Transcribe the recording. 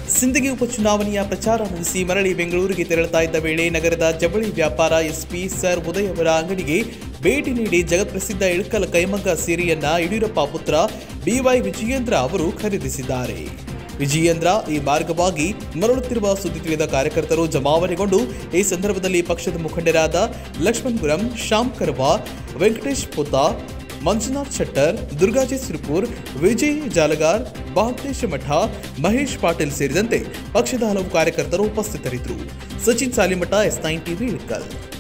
ಸಿಂದಗಿ ಉಪಚುನಾವಣೆಯ ಪ್ರಚಾರ ಮುಗಿಸಿ ಮರಳಿ ಬೆಂಗಳೂರಿಗೆ ತೆರಳುತ್ತಾ ಇದ್ದ ವೇಳೆ ನಗರದ ಜವಳಿ ವ್ಯಾಪಾರ ಎಸ್ಪಿ ಸರ್ ಉದಯ್ ಅವರ ಅಂಗಡಿಗೆ ಭೇಟಿ ನೀಡಿ ಜಗತ್ಪ್ರಸಿದ್ಧ ಇಳಕಲ್ ಕೈಮಗ್ಗ ಸೀರೆಯನ್ನ ಯಡಿಯೂರಪ್ಪ ಪುತ್ರ ಬಿವೈ ವಿಜಯೇಂದ್ರ ಅವರು ಖರೀದಿಸಿದ್ದಾರೆ ವಿಜಯೇಂದ್ರ ಈ ಮಾರ್ಗವಾಗಿ ಮರಳುತ್ತಿರುವ ಸುದ್ದಿ ತಿಳಿದ ಕಾರ್ಯಕರ್ತರು ಜಮಾವಣೆಗೊಂಡು ಈ ಸಂದರ್ಭದಲ್ಲಿ ಪಕ್ಷದ ಮುಖಂಡರಾದ ಲಕ್ಷ್ಮಣ್ ಗುರಂ ಶ್ಯಾಮ್ ಕರ್ವಾ ವೆಂಕಟೇಶ್ ಪುತ್ತ ಮಂಜುನಾಥ್ ಶೆಟ್ಟರ್ ದುರ್ಗಾಜಿ ಸಿರುಪುರ್ ವಿಜಯ್ ಜಾಲಗಾರ್ ಬಾಗೇಶ್ ಮಠ ಮಹೇಶ್ ಪಾಟೀಲ್ ಸೇರಿದಂತೆ ಪಕ್ಷದ ಹಲವು ಕಾರ್ಯಕರ್ತರು ಉಪಸ್ಥಿತರಿದ್ದರು Sachin Salimath S nine TV Ilkal